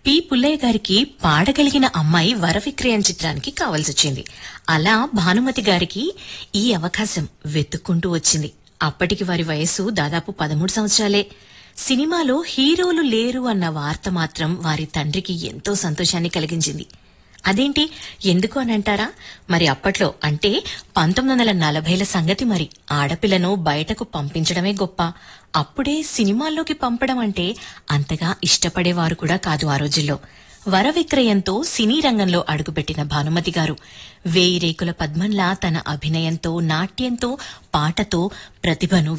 P Pullaiah గారికి పాడగలిగిన అమ్మాయి వరవిక్రయం చిత్రానికి కావాల్సొచ్చింది అలా భానుమతి గారికి ఈ అవకాశం వెతుక్కుంటూ వచ్చింది అప్పటికి వారి వయస్సు దాదాపు పదమూడు సంవత్సరాలే సినిమాలో హీరోలు లేరు అన్న వార్త మాత్రం వారి తండ్రికి ఎంతో సంతోషాన్ని కలిగించింది అదేంటి ఎందుకు అని అంటారా మరి అప్పట్లో అంటే పంతొమ్మిది వందల నలభైల సంగతి మరి ఆడపిల్లను బయటకు పంపించడమే గొప్ప అప్పుడే సినిమాల్లోకి పంపడం అంటే అంతగా ఇష్టపడేవారు కూడా కాదు ఆ రోజుల్లో వర విక్రయంతో సినీ రంగంలో అడుగుపెట్టిన భానుమతి గారు వేయి రేకుల పద్మంలా తన అభినయంతో నాట్యంతో పాటతో ప్రతిభను